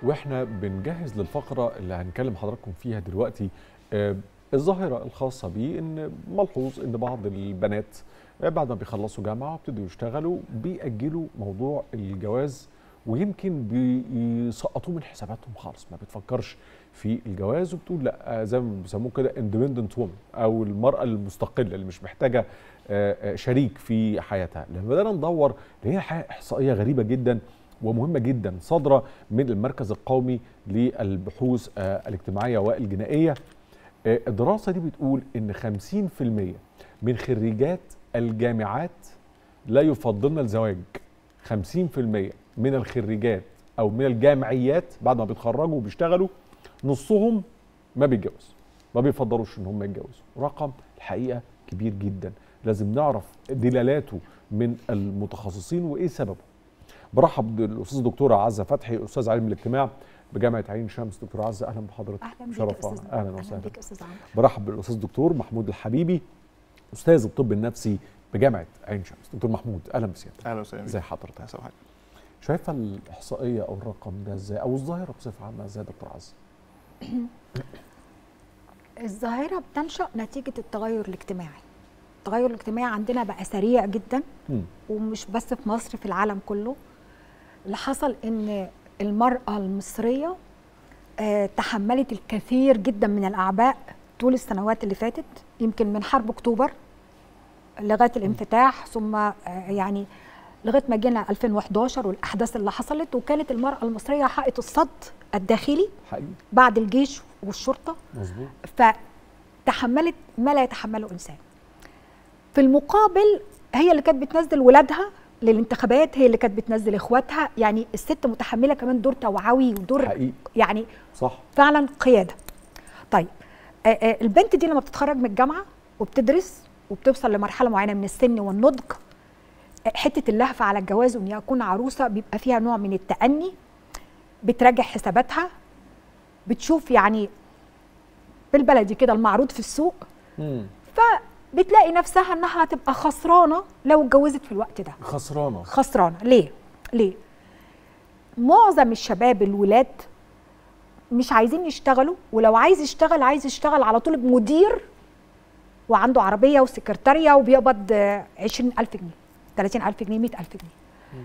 واحنا بنجهز للفقره اللي هنكلم حضراتكم فيها دلوقتي آه، الظاهره الخاصه بيه ان ملحوظ ان بعض البنات آه، بعد ما بيخلصوا جامعه وابتدوا يشتغلوا بيأجلوا موضوع الجواز ويمكن بيسقطوه من حساباتهم خالص ما بتفكرش في الجواز وبتقول لا آه، زي ما بيسموه كده اندبندنت وومن او المراه المستقله اللي مش محتاجه آه، آه، شريك في حياتها لما بدانا ندور اللي هي الحقيقه احصائيه غريبه جدا ومهمه جدا صادره من المركز القومي للبحوث آه، الاجتماعيه والجنائيه آه، الدراسه دي بتقول ان 50% من خريجات الجامعات لا يفضلن الزواج 50% من الخريجات او من الجامعيات بعد ما بيتخرجوا وبيشتغلوا نصهم ما بيتجوز ما بيفضلوش ان هم يتجوزوا رقم الحقيقه كبير جدا لازم نعرف دلالاته من المتخصصين وايه سببه برحب بالاستاذ دكتوره عزه فتحي استاذ علم الاجتماع بجامعه عين شمس دكتوره عزه اهلا بحضرتك اهلا بيك شرف يا استاذ اهلا اهلا وسهلا بيك يا استاذ عمرو برحب بالاستاذ الدكتور محمود الحبيبي استاذ الطب النفسي بجامعه عين شمس دكتور محمود اهلا بسيادتك اهلا وسهلا ازي حضرتك أهلا وسهلا. شايفه الاحصائيه او الرقم ده ازاي او الظاهره بصفه عامه ازاي يا دكتور عزه الظاهره بتنشا نتيجه التغير الاجتماعي التغير الاجتماعي عندنا بقى سريع جدا مم. ومش بس في مصر في العالم كله اللي حصل ان المراه المصريه آه، تحملت الكثير جدا من الاعباء طول السنوات اللي فاتت يمكن من حرب اكتوبر لغايه الانفتاح ثم آه، يعني لغايه ما جينا 2011 والاحداث اللي حصلت وكانت المراه المصريه حائط الصد الداخلي حقيقي بعد الجيش والشرطه مظبوط فتحملت ما لا يتحمله انسان في المقابل هي اللي كانت بتنزل ولادها للانتخابات هي اللي كانت بتنزل اخواتها يعني الست متحمله كمان دور توعوي ودور حقيقي يعني صح فعلا قياده طيب آه، آه، البنت دي لما بتتخرج من الجامعه وبتدرس وبتوصل لمرحله معينه من السن والنضج آه، حته اللهفه على الجواز وان يكون عروسه بيبقى فيها نوع من التأني بتراجع حساباتها بتشوف يعني بالبلدي كده المعروض في السوق مم. فبتلاقي نفسها انها هتبقى خسرانه لو اتجوزت في الوقت ده خسرانه خسرانه ليه ليه معظم الشباب الولاد مش عايزين يشتغلوا ولو عايز يشتغل عايز يشتغل على طول بمدير وعنده عربيه وسكرتاريه وبيقبض آه، 20000 جنيه 30000 جنيه 100000 جنيه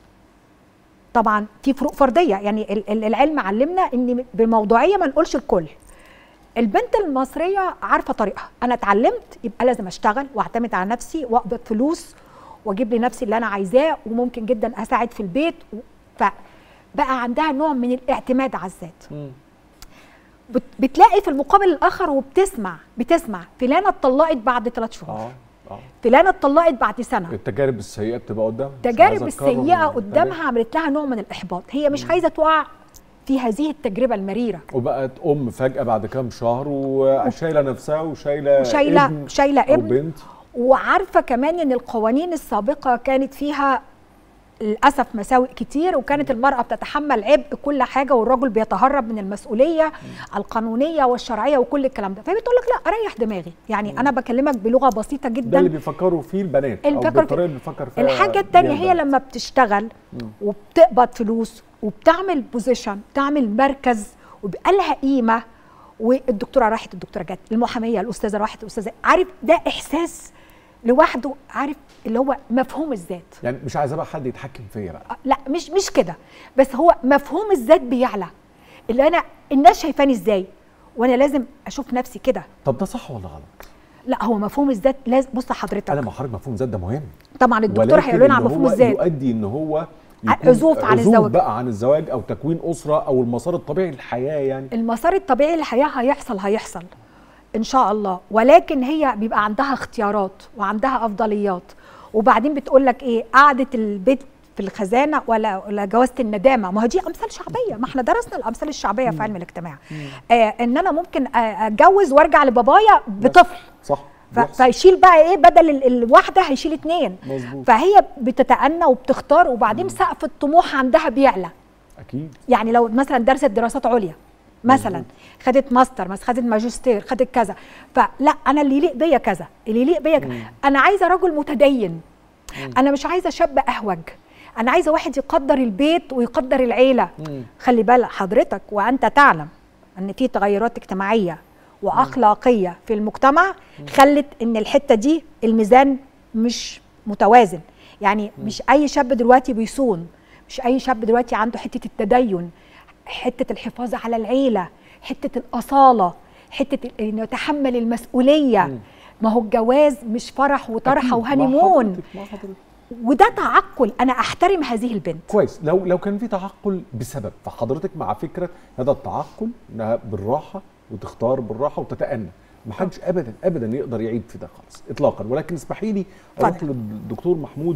طبعا في فروق فرديه يعني ال- ال- العلم علمنا ان بموضوعيه ما نقولش الكل البنت المصريه عارفه طريقها انا اتعلمت يبقى لازم اشتغل واعتمد على نفسي واقبض فلوس واجيب لنفسي اللي انا عايزاه وممكن جدا اساعد في البيت و- فبقى عندها نوع من الاعتماد على الذات مم. بت- بتلاقي في المقابل الاخر وبتسمع بتسمع فلانه اتطلقت بعد ثلاث شهور اه اه فلانه اتطلقت بعد سنه التجارب السيئه بتبقى قدام التجارب السيئه قدامها عملت لها نوع من الاحباط هي مش عايزه تقع في هذه التجربه المريره وبقت ام فجاه بعد كام شهر وشايله نفسها وشايله وشايله ابن شايله او ابن بنت وعارفه كمان ان القوانين السابقه كانت فيها للاسف مساوئ كتير وكانت المراه بتتحمل عبء كل حاجه والرجل بيتهرب من المسؤوليه القانونيه والشرعيه وكل الكلام ده فبتقول لك لا اريح دماغي يعني انا بكلمك بلغه بسيطه ده اللي جدا بيفكروا فيه البنات اللي او بيفكروا بالطريقه اللي بيفكر فيها الحاجه الثانيه بيها هي البنات. لما بتشتغل وبتقبض فلوس وبتعمل بوزيشن بتعمل مركز وبيبقى لها قيمه والدكتوره راحت الدكتوره جت المحاميه الاستاذه راحت الاستاذه عارف ده احساس لوحده عارف اللي هو مفهوم الذات يعني مش عايزه بقى حد يتحكم فيا بقى آه، لا مش مش كده بس هو مفهوم الذات بيعلى اللي انا الناس شايفاني ازاي وانا لازم اشوف نفسي كده طب ده صح ولا غلط لا هو مفهوم الذات لازم بص حضرتك انا مع حضرتك مفهوم ذات ده مهم طبعا الدكتور ولكن هيقول لنا عن إن مفهوم هو الذات يؤدي ان هو ع- يكون عزوف عن عزوف الزواج. بقى عن الزواج او تكوين اسره او المسار الطبيعي للحياه يعني المسار الطبيعي للحياه هيحصل هيحصل ان شاء الله ولكن هي بيبقى عندها اختيارات وعندها افضليات وبعدين بتقول لك ايه قعده البيت في الخزانه ولا ولا جوازه الندامه ما هو دي امثال شعبيه ما احنا درسنا الامثال الشعبيه في علم الاجتماع آه ان انا ممكن آه، اتجوز وارجع لبابايا بطفل صح ف- بيحصل. فيشيل بقى ايه بدل ال- الواحده هيشيل اتنين مظبوط. فهي بتتأنى وبتختار وبعدين سقف الطموح عندها بيعلى اكيد يعني لو مثلا درست دراسات عليا مثلا خدت ماستر مثلا خدت ماجستير خدت كذا فلا انا اللي يليق بيا كذا اللي يليق بيا ك- انا عايزه رجل متدين انا مش عايزه شاب اهوج انا عايزه واحد يقدر البيت ويقدر العيله مم. خلي بالك حضرتك وانت تعلم ان في تغيرات اجتماعيه واخلاقيه في المجتمع خلت ان الحته دي الميزان مش متوازن يعني مش اي شاب دلوقتي بيصون مش اي شاب دلوقتي عنده حته التدين حته الحفاظ على العيله حته الاصاله حته ال- انه يتحمل المسؤوليه ما هو الجواز مش فرح وطرحه أكيد. مع وهانيمون حضرتك- مع حضرتك. وده تعقل انا احترم هذه البنت كويس لو لو كان في تعقل بسبب فحضرتك مع فكره هذا التعقل انها بالراحه وتختار بالراحه وتتأنى ما حدش ابدا ابدا يقدر يعيب في ده خالص اطلاقا ولكن اسمحي لي اروح اتفضل. للدكتور محمود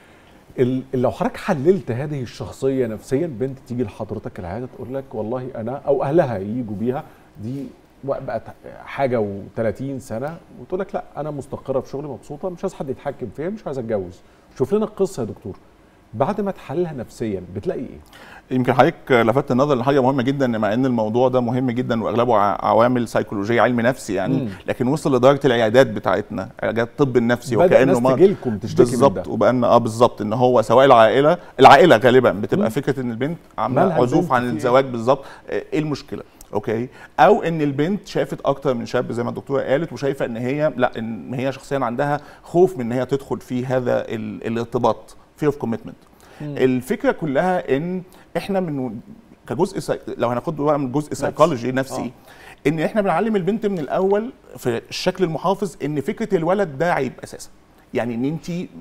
ال- لو حضرتك حللت هذه الشخصيه نفسيا بنت تيجي لحضرتك العياده تقول لك والله انا او اهلها يجوا بيها دي بقت حاجه و30 سنه وتقول لك لا انا مستقره في شغلي مبسوطه مش عايز حد يتحكم فيا مش عايز اتجوز شوف لنا القصه يا دكتور بعد ما تحللها نفسيا بتلاقي ايه يمكن حضرتك لفت النظر لحاجه مهمه جدا مع ان الموضوع ده مهم جدا واغلبه ع- عوامل سيكولوجيه علم نفسي يعني مم. لكن وصل لدرجه العيادات بتاعتنا عيادات الطب النفسي بدأ وكانه ناس ما تجيلكم تشتكي من بالظبط ده. وبقى اه بالظبط ان هو سواء العائله العائله غالبا بتبقى مم. فكره ان البنت مالها عامله عزوف البنت عن في إيه؟ الزواج بالظبط آه، ايه المشكله اوكي او ان البنت شافت اكتر من شاب زي ما الدكتوره قالت وشايفه ان هي لا ان هي شخصيا عندها خوف من ان هي تدخل في هذا ال- الارتباط fear of commitment الفكره كلها ان احنا من كجزء سي... لو هناخد بقى من جزء سيكولوجي نفسي ان احنا بنعلم البنت من الاول في الشكل المحافظ ان فكره الولد ده عيب اساسا يعني ان انت ايه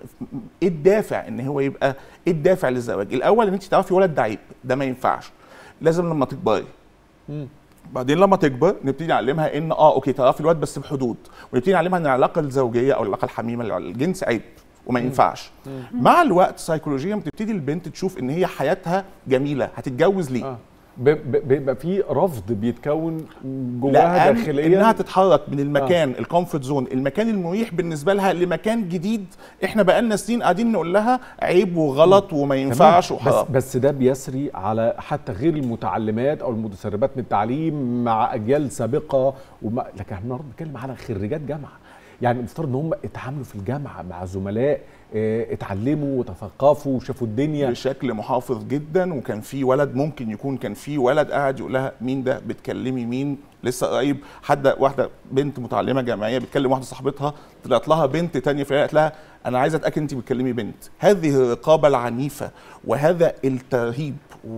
الدافع ان هو يبقى ايه الدافع للزواج الاول ان انت تعرفي ولد ده عيب ده ما ينفعش لازم لما تكبري مم. بعدين لما تكبر نبتدي نعلمها ان اه اوكي تعرفي الواد بس بحدود ونبتدي نعلمها ان العلاقه الزوجيه او العلاقه الحميمه اللي على الجنس عيب وما ينفعش مع الوقت سيكولوجيا بتبتدي البنت تشوف ان هي حياتها جميله هتتجوز ليه اه ب- ب- بيبقى في رفض بيتكون جواها لان داخليا انها تتحرك من المكان آه. الكومفورت زون المكان المريح بالنسبه لها لمكان جديد احنا بقالنا سنين قاعدين نقول لها عيب وغلط وما ينفعش تمام. وحرام بس بس ده بيسري على حتى غير المتعلمات او المتسربات من التعليم مع اجيال سابقه وما لكن احنا النهارده بنتكلم على خريجات جامعه يعني المفترض ان هم اتعاملوا في الجامعه مع زملاء اه، اتعلموا وتثقفوا وشافوا الدنيا بشكل محافظ جدا وكان في ولد ممكن يكون كان في ولد قاعد يقول لها مين ده بتكلمي مين لسه قريب حد واحده بنت متعلمه جامعيه بتكلم واحده صاحبتها طلعت لها بنت تانية في قالت لها انا عايزه اتاكد انت بتكلمي بنت هذه الرقابه العنيفه وهذا الترهيب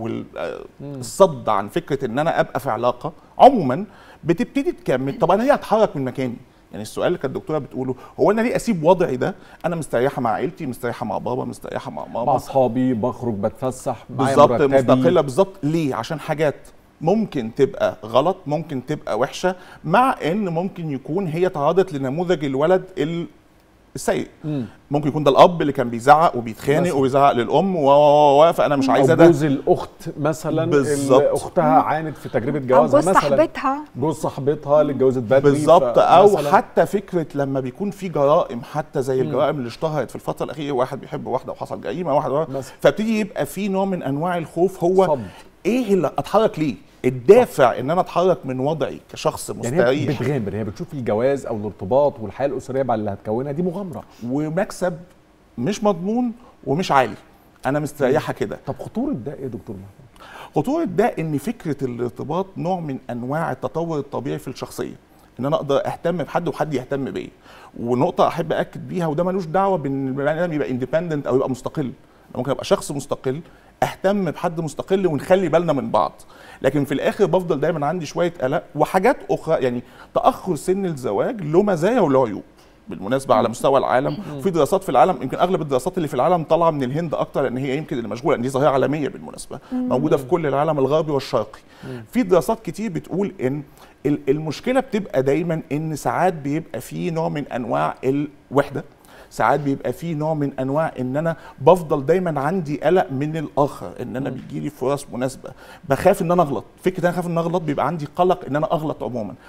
والصد عن فكره ان انا ابقى في علاقه عموما بتبتدي تكمل طب انا ليه اتحرك من مكاني يعني السؤال اللي كانت الدكتوره بتقوله هو انا ليه اسيب وضعي ده انا مستريحه مع عيلتي مستريحه مع بابا مستريحه مع ماما مع اصحابي بخرج بتفسح معايا بالظبط مرتبي. مستقله بالظبط ليه عشان حاجات ممكن تبقى غلط ممكن تبقى وحشه مع ان ممكن يكون هي تعرضت لنموذج الولد ال- السيء مم. ممكن يكون ده الاب اللي كان بيزعق وبيتخانق مثلا. وبيزعق للام و و و فانا مش عايزه أو ده جوز الاخت مثلا بالظبط. اللي اختها عانت في تجربه او جوازها جوز مثلا صاحبتها جوز صاحبتها اللي اتجوزت بدري بالظبط او فمثلاً- حتى فكره لما بيكون في جرائم حتى زي الجرائم اللي اشتهرت في الفتره الاخيره واحد بيحب واحده وحصل جريمه واحد مثلاً. فابتدي يبقى في نوع من انواع الخوف هو صد. ايه اللي اتحرك ليه الدافع ان انا اتحرك من وضعي كشخص يعني هي مستريح بتغامر هي بتشوف الجواز او الارتباط والحياه الاسريه بعد اللي هتكونها دي مغامره ومكسب مش مضمون ومش عالي انا مستريحه كده طب خطوره ده ايه يا دكتور محمود؟ خطوره ده ان فكره الارتباط نوع من انواع التطور الطبيعي في الشخصيه ان انا اقدر اهتم بحد وحد يهتم بيا ونقطه احب اكد بيها وده ملوش دعوه بان البني ادم يبقى اندبندنت او يبقى مستقل أنا ممكن ابقى شخص مستقل اهتم بحد مستقل ونخلي بالنا من بعض لكن في الاخر بفضل دايما عندي شويه قلق وحاجات اخرى يعني تاخر سن الزواج له مزايا وله عيوب بالمناسبه على مستوى العالم في دراسات في العالم يمكن اغلب الدراسات اللي في العالم طالعه من الهند اكتر لان هي يمكن اللي مشغوله لان دي ظاهره عالميه بالمناسبه موجوده في كل العالم الغربي والشرقي في دراسات كتير بتقول ان ال- المشكله بتبقى دايما ان ساعات بيبقى في نوع من انواع الوحده ساعات بيبقى في نوع من انواع ان انا بفضل دايما عندي قلق من الاخر ان انا بيجي لي فرص مناسبه بخاف ان انا اغلط فكره ان انا اخاف ان انا اغلط بيبقى عندي قلق ان انا اغلط عموما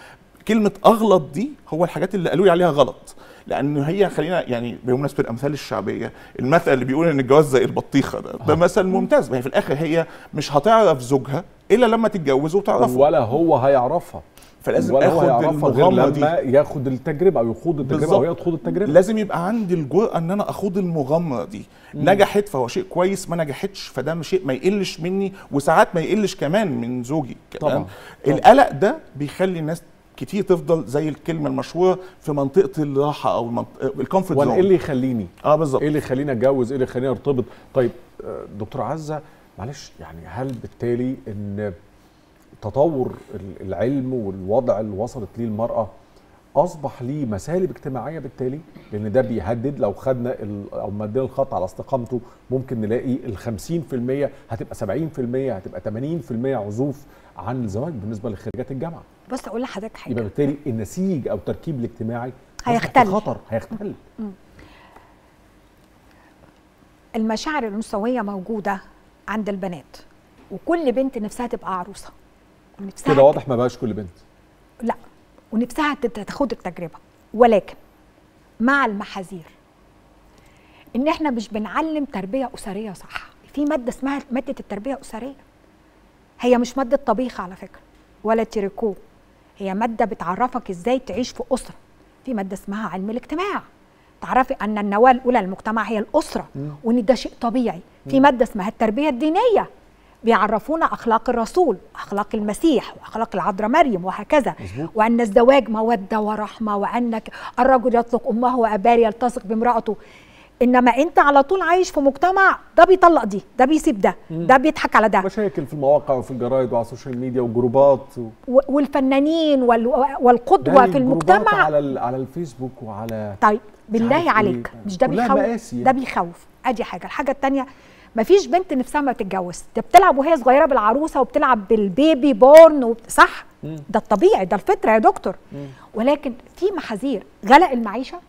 كلمه اغلط دي هو الحاجات اللي قالوا لي عليها غلط لان هي خلينا يعني بمناسبه الامثال الشعبيه المثل اللي بيقول ان الجواز زي البطيخه ده ده مثل ممتاز ما هي في الاخر هي مش هتعرف زوجها الا لما تتجوز وتعرفه ولا هو هيعرفها فلازم ولا هو اخد يعرفها غير المغامره دي لما ياخد التجربه او يخوض التجربه بالظبط. او هي تخوض التجربه لازم يبقى عندي الجرأة ان انا اخوض المغامرة دي نجحت فهو شيء كويس ما نجحتش فده شيء ما يقلش مني وساعات ما يقلش كمان من زوجي طبعاً. كمان طبعاً. القلق ده بيخلي الناس كتير تفضل زي الكلمة المشهورة في منطقة الراحة او الكومفورت وانا ايه زون اللي يخليني اه بالظبط ايه اللي يخليني اتجوز ايه اللي يخليني ارتبط طيب آه، دكتور عزه معلش يعني هل بالتالي ان تطور ال- العلم والوضع اللي وصلت ليه المراه اصبح ليه مسالب اجتماعيه بالتالي لان ده بيهدد لو خدنا ال- او مدينا الخط على استقامته ممكن نلاقي ال 50% هتبقى 70% هتبقى 80% عزوف عن الزواج بالنسبه لخريجات الجامعه بص اقول لحضرتك يبقى حاجه بالتالي النسيج او التركيب الاجتماعي أصبح في هيختل. خطر هيختل المشاعر الانثويه موجوده عند البنات وكل بنت نفسها تبقى عروسه ونفسها كده واضح ما بقاش كل بنت لا ونفسها تت- تاخد التجربه ولكن مع المحاذير ان احنا مش بنعلم تربيه اسريه صح في ماده اسمها ماده التربيه الاسريه هي مش ماده طبيخ على فكره ولا تريكو هي ماده بتعرفك ازاي تعيش في اسره في ماده اسمها علم الاجتماع تعرفي ان النواه الاولى للمجتمع هي الاسره وان ده شيء طبيعي في ماده اسمها التربيه الدينيه بيعرفونا اخلاق الرسول اخلاق المسيح واخلاق العذراء مريم وهكذا مظبوط. وان الزواج موده ورحمه وانك الرجل يطلق امه واباه يلتصق بامراته انما انت على طول عايش في مجتمع ده بيطلق دي ده بيسيب ده ده بيضحك على ده مشاكل في المواقع وفي الجرايد وعلى السوشيال ميديا وجروبات و... و- والفنانين وال- ده والقدوه في الجروبات المجتمع على ال... على الفيسبوك وعلى طيب بالله عارف عليك إيه. مش ده كلها بيخوف مقاسي ده يعني. بيخوف ادي حاجه الحاجه التانية مفيش بنت نفسها ما تتجوز ده بتلعب وهي صغيره بالعروسه وبتلعب بالبيبي بورن وبت... صح ده الطبيعي ده الفطره يا دكتور ولكن في محاذير غلاء المعيشه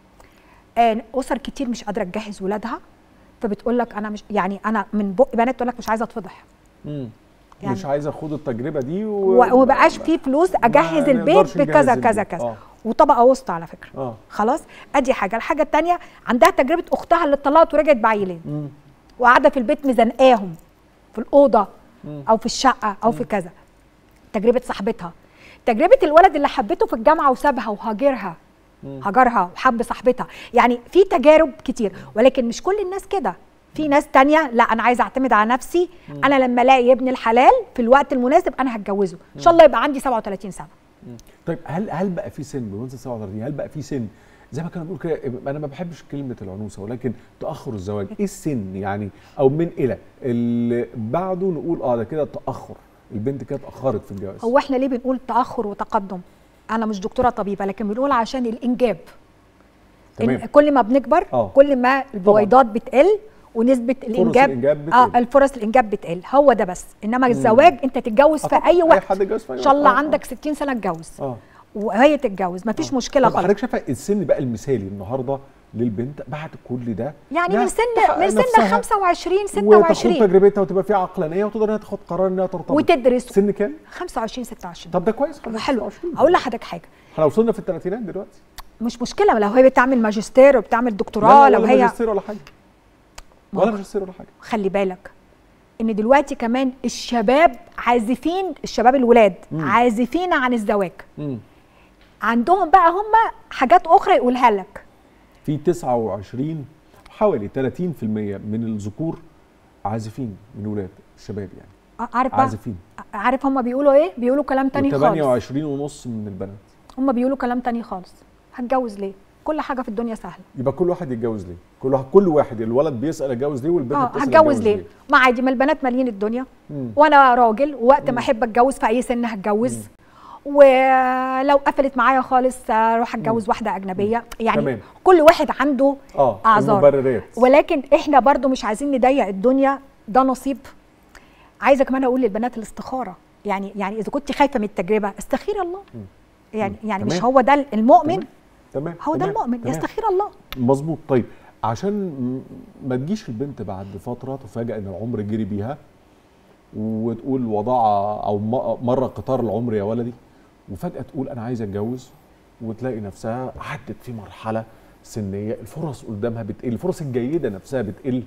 آه، اسر كتير مش قادره تجهز ولادها فبتقول لك انا مش يعني انا من بق بنات تقول لك مش عايزه اتفضح مم. يعني- مش عايز اخوض التجربه دي و... و- ومبقاش في فلوس اجهز البيت نقدرش نجهز بكذا البيت. كذا كذا آه. وطبقه وسطى على فكره اه خلاص ادي حاجه الحاجه الثانيه عندها تجربه اختها اللي اتطلقت ورجعت بعيلين مم. وقاعده في البيت مزنقاهم في الاوضه او في الشقه او في كذا تجربه صاحبتها تجربه الولد اللي حبته في الجامعه وسابها وهاجرها هاجرها وحب صاحبتها يعني في تجارب كتير ولكن مش كل الناس كده في ناس تانية لا انا عايزه اعتمد على نفسي انا لما الاقي ابن الحلال في الوقت المناسب انا هتجوزه ان شاء الله يبقى عندي 37 سنه طيب هل هل بقى في سن بمناسبه 37 هل بقى في سن زي ما كانوا بنقول كده انا ما بحبش كلمه العنوسه ولكن تاخر الزواج ايه السن يعني او من الى اللي بعده نقول اه ده كده تاخر البنت كده اتاخرت في الجواز هو احنا ليه بنقول تاخر وتقدم انا مش دكتوره طبيبه لكن بنقول عشان الانجاب تمام. إن كل ما بنكبر آه. كل ما البويضات بتقل ونسبه الانجاب الإنجاب اه بتقل. الفرص الانجاب بتقل هو ده بس انما الزواج انت تتجوز آه في طبعاً، اي أي وقت حد يتجوز في أي ان شاء وقت. الله آه، آه. عندك 60 سنه اتجوز اه وهي تتجوز مفيش مشكله طب خالص حضرتك شايفه السن بقى المثالي النهارده للبنت بعد كل ده يعني إنها من سن تحقق من سن نفسها 25 وتاخد 26 تجربتها وتبقى فيها عقلانيه وتقدر انها تاخد قرار انها ترتبط وتدرس سن كام؟ 25 26 طب ده كويس حلو 25. اقول لحضرتك حاجه احنا وصلنا في الثلاثينات دلوقتي مش مشكله لو هي بتعمل ماجستير وبتعمل لا، دكتوراه لا، لو ولا هي ماجستير ولا حاجه ولا ما- ماجستير ولا حاجه خلي بالك ان دلوقتي كمان الشباب عازفين الشباب الولاد عازفين عن الزواج مم. عندهم بقى هم حاجات اخرى يقولها لك في 29 حوالي 30% من الذكور عازفين من ولاد الشباب يعني ع- عارف بقى عازفين عارف هم بيقولوا ايه بيقولوا كلام تاني خالص 28 ونص من البنات هم بيقولوا كلام تاني خالص هتجوز ليه كل حاجه في الدنيا سهله يبقى كل واحد يتجوز ليه كل واحد كل واحد الولد بيسال اتجوز ليه والبنت اه بتسال هتجوز ليه ما عادي ما البنات مالين الدنيا مم. وانا راجل ووقت ما احب اتجوز في اي سن هتجوز ولو قفلت معايا خالص اروح اتجوز واحده اجنبيه يعني تمام. كل واحد عنده اه اعذار المبررات ولكن احنا برضو مش عايزين نضيق الدنيا ده نصيب عايزه كمان اقول للبنات الاستخاره يعني يعني اذا كنت خايفه من التجربه استخير الله يعني يعني مش تمام. هو ده المؤمن تمام. تمام هو ده تمام. المؤمن تمام. يستخير الله مظبوط طيب عشان م- ما تجيش البنت بعد فتره تفاجئ ان العمر جري بيها وتقول وضع او م- مر قطار العمر يا ولدي وفجاه تقول انا عايزه اتجوز وتلاقي نفسها عدت في مرحله سنيه الفرص قدامها بتقل الفرص الجيده نفسها بتقل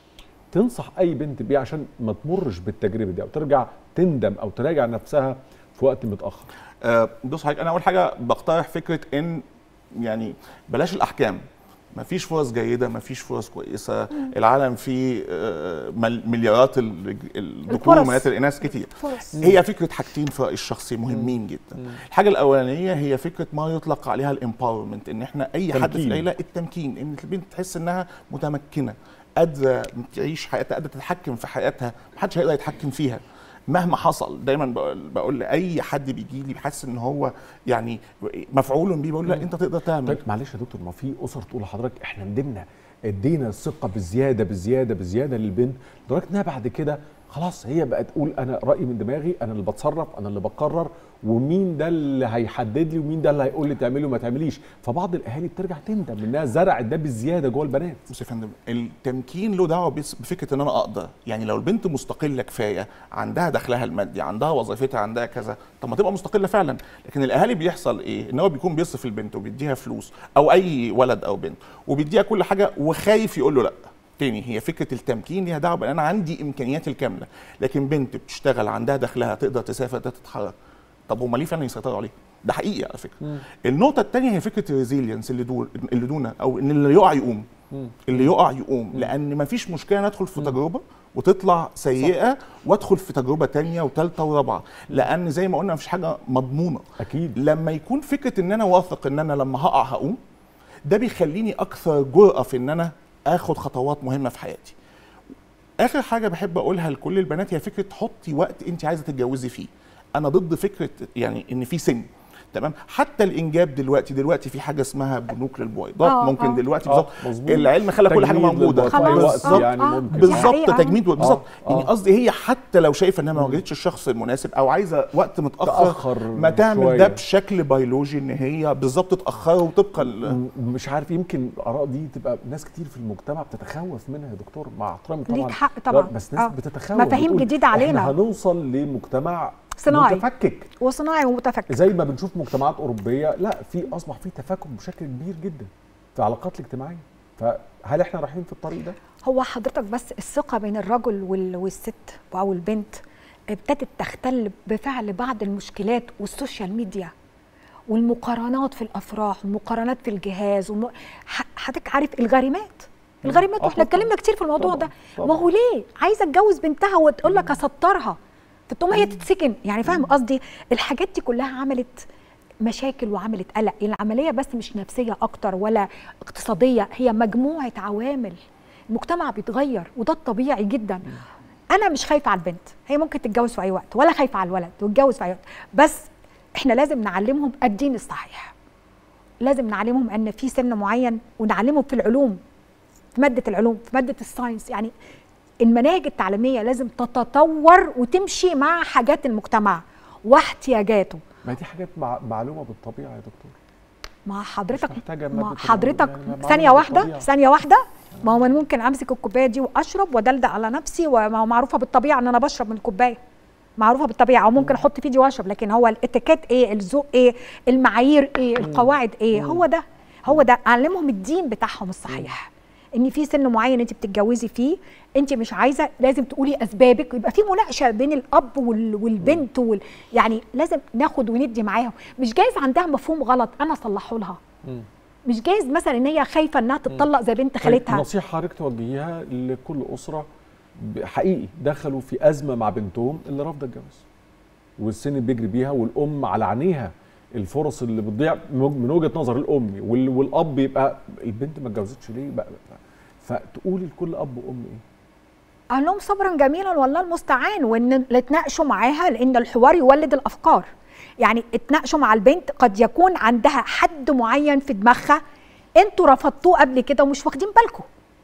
تنصح اي بنت بيه عشان ما تمرش بالتجربه دي او ترجع تندم او تراجع نفسها في وقت متاخر آه، بص حضرتك انا اول حاجه بقترح فكره ان يعني بلاش الاحكام مفيش فرص جيده مفيش فرص كويسه العالم فيه آه، مل- مليارات ال- الذكور الفرص. ومليارات الاناث كتير فرص هي فكره حاجتين في رأيي الشخصي مهمين جدا الحاجه الاولانيه هي فكره ما يطلق عليها الامباورمنت ان احنا اي حد في تمكين. العيله التمكين ان البنت تحس انها متمكنه قادره تعيش حياتها قادره تتحكم في حياتها محدش هيقدر يتحكم فيها مهما حصل دايما بقول, بقول لاي حد بيجي لي بيحس ان هو يعني مفعول بيه بقول له لا انت تقدر تعمل طيب معلش يا دكتور ما في اسر تقول لحضرتك احنا ندمنا ادينا الثقه بزياده بزياده بزياده للبنت لدرجه انها بعد كده خلاص هي بقت تقول انا رايي من دماغي انا اللي بتصرف انا اللي بقرر ومين ده اللي هيحدد لي ومين ده اللي هيقول لي تعملي وما تعمليش فبعض الاهالي بترجع تندم انها زرعت ده بزياده جوه البنات بص يا فندم التمكين له دعوه بس- بفكره ان انا اقدر يعني لو البنت مستقله كفايه عندها دخلها المادي عندها وظيفتها عندها كذا طب ما تبقى مستقله فعلا لكن الاهالي بيحصل ايه ان هو بيكون بيصرف البنت وبيديها فلوس او اي ولد او بنت وبيديها كل حاجه وخايف يقول له لا تاني هي فكره التمكين ليها دعوه بان انا عندي امكانياتي الكامله لكن بنت بتشتغل عندها دخلها تقدر تسافر تقدر تتحرك طب هم ليه فعلا يسيطروا عليه ده حقيقي على فكره النقطه الثانيه هي فكره الريزيلينس اللي دون اللي دونا او ان اللي يقع يقوم اللي يقع يقوم لان مفيش مشكله ندخل في تجربه وتطلع سيئه وادخل في تجربه تانية وثالثه ورابعه لان زي ما قلنا مفيش حاجه مضمونه اكيد لما يكون فكره ان انا واثق ان انا لما هقع هقوم ده بيخليني اكثر جرأه في ان انا اخد خطوات مهمه في حياتي اخر حاجه بحب اقولها لكل البنات هي فكره حطي وقت انت عايزه تتجوزي فيه انا ضد فكره يعني ان في سن تمام حتى الانجاب دلوقتي دلوقتي في حاجه اسمها بنوك للبويضات آه، ممكن آه. دلوقتي آه، بالظبط مظبوط. العلم خلى كل حاجه تجميد موجوده للبويضات في أي خلاص. وقت آه، يعني آه. ممكن دي بالظبط حقيقة. تجميد بالظبط آه. يعني قصدي هي حتى لو شايفه انها ما وجدتش الشخص المناسب او عايزه وقت متاخر تأخر ما تعمل شوية. ده بشكل بيولوجي ان هي بالظبط تاخره وطبقا ل- م- مش عارف يمكن الاراء دي تبقى ناس كتير في المجتمع بتتخوف منها يا دكتور مع احترامي طبعا ليك حق طبعا. لا، بس ناس آه. بتتخوف مفاهيم بتقول جديدة علينا. احنا هنوصل لمجتمع صناعي. متفكك وصناعي ومتفكر زي ما بنشوف مجتمعات اوروبيه لا في اصبح في تفكك بشكل كبير جدا في العلاقات الاجتماعيه فهل احنا رايحين في الطريق ده؟ هو حضرتك بس الثقه بين الرجل وال- والست او البنت ابتدت تختل بفعل بعض المشكلات والسوشيال ميديا والمقارنات في الافراح والمقارنات في الجهاز والم... ح- حضرتك عارف الغريمات الغريمات آه واحنا طبعاً. اتكلمنا كتير في الموضوع طبعاً. ده ما هو ليه عايزه اتجوز بنتها وتقول لك اسطرها فتقوم هي تتسجن يعني فاهم قصدي الحاجات دي كلها عملت مشاكل وعملت قلق العمليه بس مش نفسيه اكتر ولا اقتصاديه هي مجموعه عوامل المجتمع بيتغير وده الطبيعي جدا انا مش خايفه على البنت هي ممكن تتجوز في اي وقت ولا خايفه على الولد وتتجوز في اي وقت بس احنا لازم نعلمهم الدين الصحيح لازم نعلمهم ان في سن معين ونعلمهم في العلوم في ماده العلوم في ماده الساينس يعني المناهج التعليميه لازم تتطور وتمشي مع حاجات المجتمع واحتياجاته ما دي حاجات مع معلومه بالطبيعه يا دكتور مع حضرتك مش محتاجة مع مادة حضرتك العلوم، يعني ثانيه معلومة واحده بالطبيعة. ثانيه واحده ما هو انا ممكن امسك الكوبايه دي واشرب وادلدق على نفسي وما هو معروفه بالطبيعه ان انا بشرب من الكوبايه معروفه بالطبيعه او ممكن احط في ايدي واشرب لكن هو الاتيكيت ايه الذوق ايه المعايير ايه القواعد ايه هو ده هو ده علمهم الدين بتاعهم الصحيح ان في سن معين انت بتتجوزي فيه انت مش عايزه لازم تقولي اسبابك ويبقى في مناقشه بين الاب وال- والبنت وال يعني لازم ناخد وندي معاهم مش جايز عندها مفهوم غلط انا اصلحه لها مم. مش جايز مثلا ان هي خايفه انها تتطلق زي بنت طيب، خالتها نصيحه حضرتك توجهيها لكل اسره ب- حقيقي دخلوا في ازمه مع بنتهم اللي رافضه الجواز والسن بيجري بيها والام على عينيها الفرص اللي بتضيع من من وجهه نظر الام وال- والاب يبقى البنت ما اتجوزتش ليه بقى فتقولي لكل اب وام ايه قال لهم صبرا جميلا والله المستعان وان اتناقشوا معاها لان الحوار يولد الافكار يعني اتناقشوا مع البنت قد يكون عندها حد معين في دماغها انتوا رفضتوه قبل كده ومش واخدين بالكم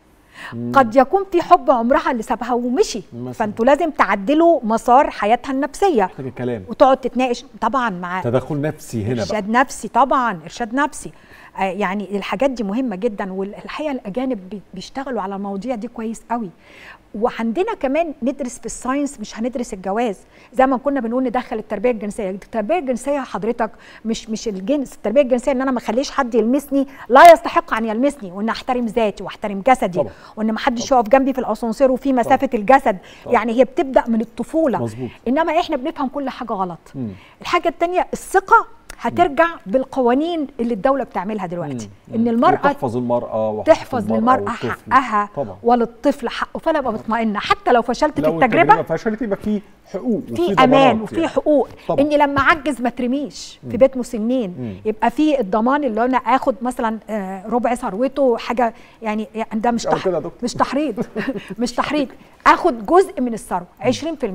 قد يكون في حب عمرها اللي سابها ومشي مثلاً. فانتوا لازم تعدلوا مسار حياتها النفسيه محتاجه كلام وتقعد تتناقش طبعا مع تدخل نفسي هنا بقى ارشاد نفسي طبعا ارشاد نفسي آه، يعني الحاجات دي مهمه جدا والحقيقه الاجانب بي- بيشتغلوا على المواضيع دي كويس قوي وعندنا كمان ندرس في الساينس مش هندرس الجواز زي ما كنا بنقول ندخل التربيه الجنسيه التربيه الجنسيه حضرتك مش مش الجنس التربيه الجنسيه ان انا ما اخليش حد يلمسني لا يستحق ان يلمسني وان احترم ذاتي واحترم جسدي طبعا. وان ما حدش يقف جنبي في الاسانسير وفي مسافه الجسد طبعا. يعني هي بتبدا من الطفوله مظبوط. انما احنا بنفهم كل حاجه غلط مم. الحاجه الثانيه الثقه هترجع بالقوانين اللي الدوله بتعملها دلوقتي مم. ان المراه تحفظ المرأة وحق تحفظ للمرأة والطفل. حقها طبعا وللطفل حقه فأنا أبقى مطمئنة حتى لو فشلت في لو التجربة فشلت يبقى في حقوق وفي في ضمانات امان وفي يعني. حقوق طبعا. اني لما اعجز ما ترميش في بيت مسنين مم. يبقى في الضمان اللي انا اخد مثلا آه، ربع ثروته حاجه يعني يعني ده مش أو تح... كده يا دكتور. مش تحريض مش تحريض اخد جزء من الثروه 20%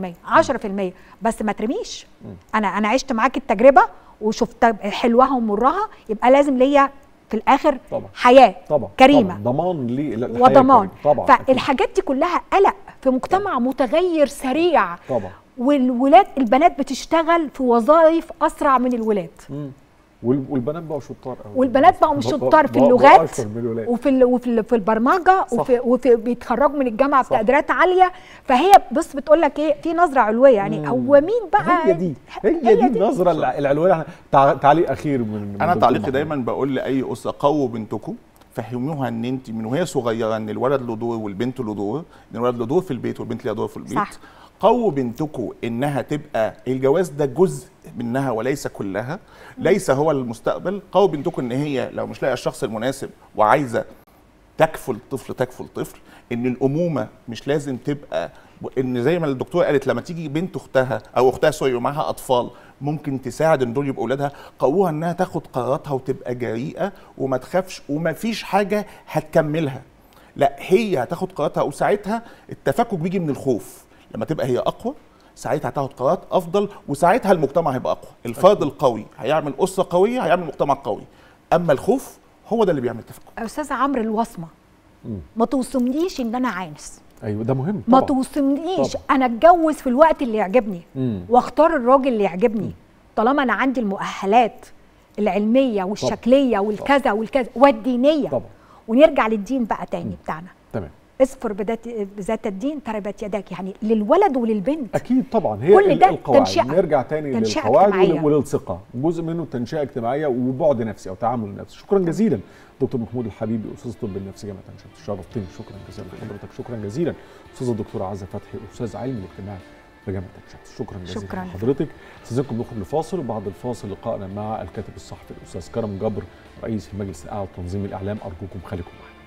10% بس ما ترميش انا انا عشت معاك التجربه وشفت حلوها ومرها يبقى لازم ليا في الاخر طبعا. حياه طبعا كريمه طبعا. ضمان للحياة وضمان الكريمة. طبعا أكيد. فالحاجات دي كلها قلق في مجتمع متغير سريع طبعا والولاد البنات بتشتغل في وظائف اسرع من الولاد مم. وال- والبنات بقوا شطار قوي والبنات بقوا مش بقوا- شطار في بقوا- بقوا اللغات أشطر من الولاد وفي ال وفي ال في البرمجه صح. وفي, وفي بيتخرجوا من الجامعه صح. بتقديرات عاليه فهي بص بتقول لك ايه في نظره علويه يعني هو مين بقى هي دي هي, دي النظره الع- العلويه تع- تعليق اخير من من انا دكتور تعليقي محمود. دايما بقول لاي اسره قووا بنتكم فهموها ان انت من وهي صغيره ان الولد له دور والبنت له دور ان الولد له دور في البيت والبنت لها دور في البيت صح. قووا بنتكم انها تبقى الجواز ده جزء منها وليس كلها ليس هو المستقبل قووا بنتكم ان هي لو مش لاقيه الشخص المناسب وعايزه تكفل طفل تكفل طفل ان الامومه مش لازم تبقى ان زي ما الدكتوره قالت لما تيجي بنت اختها او اختها سوري ومعاها اطفال ممكن تساعد ان دول يبقوا اولادها قووها انها تاخد قراراتها وتبقى جريئه وما تخافش وما فيش حاجه هتكملها لا هي هتاخد قراراتها وساعتها التفكك بيجي من الخوف لما تبقى هي اقوى ساعتها هتاخد قرارات افضل وساعتها المجتمع هيبقى اقوى الفرد القوي هيعمل اسره قويه هيعمل مجتمع قوي اما الخوف هو ده اللي بيعمل تفكك استاذ عمرو الوصمه مم. ما توصمنيش ان انا عانس ايوه ده مهم ما طبعا توصمنيش طبعا. انا اتجوز في الوقت اللي يعجبني مم. واختار الراجل اللي يعجبني طالما انا عندي المؤهلات العلميه والشكليه والكذا والكذا والدينيه طبعا ونرجع للدين بقى تاني بتاعنا تمام اصفر بذات بذات الدين تربت يداك يعني للولد وللبنت اكيد طبعا هي كل ال- ده القواعد تنشئة. نرجع تاني تنشئة للقواعد اجتماعية. ول- وللثقه جزء منه تنشئه اجتماعيه وبعد نفسي او تعامل نفسي شكرا جزيلا دكتور محمود الحبيبي استاذ طب النفسي جامعه عين شمس شرفتني شكرا جزيلا لحضرتك شكرا جزيلا استاذه الدكتوره عزه فتحي استاذ علم الاجتماع في جامعه عين شمس شكرا جزيلا شكراً. لحضرتك استاذنكم نخرج لفاصل وبعد الفاصل لقائنا مع الكاتب الصحفي الاستاذ كرم جبر رئيس المجلس الاعلى لتنظيم الاعلام ارجوكم خليكم معنا